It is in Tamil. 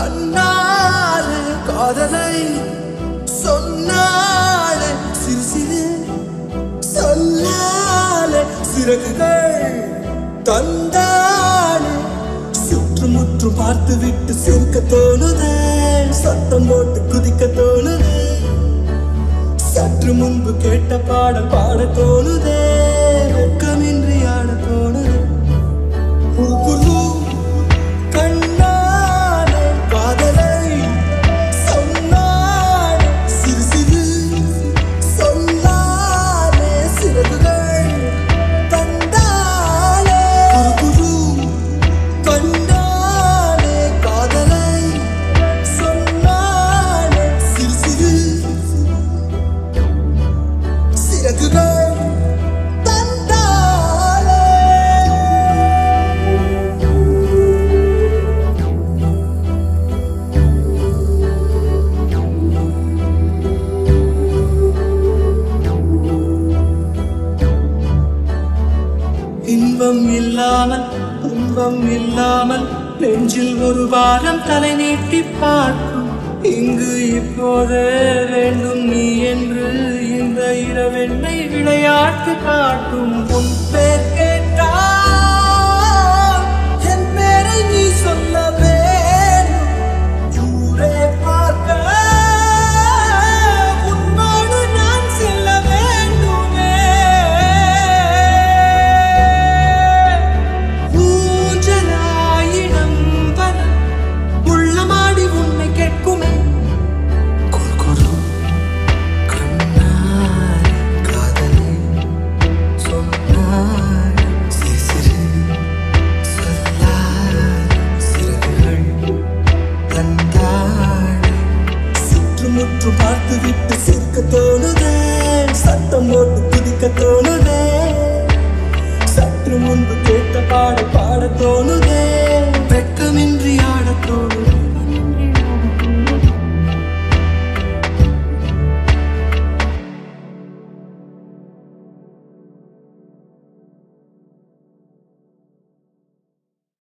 கண்ணாலே காதலை சொன்னாலே சிறு சிறு சொல்லாலே சிறகுகள் தந்தாலே சுற்றுமுற்றும் பார்த்து விட்டு சிரிக்க தோணுது சத்தம் போட்டு குதிக்க தோணுது சற்று முன்பு கேட்ட பாடல் பாட தோணுதே வெட்கமின்றி ஆட தோணுது குரு குரு கண்ணாலே காதலை சொன்னாலே சிறு சிறு சொல்லாலே சிறகுகள் தந்தாலே குரு குரு கண்ணாலே காதலை சொன்னாலே சிறு சிறு சிறகுகள் தந்தாலே இன்பம் இல்லாமல் துன்பம் இல்லாமல் நெஞ்சில் ஒரு வாரம் தலை நீட்டி பார்க்கும் இங்கு இப்போதே வேண்டும் நீ என்று இந்த இரவெண்ணை விளையாட்டு காட்டும் உன் பேர்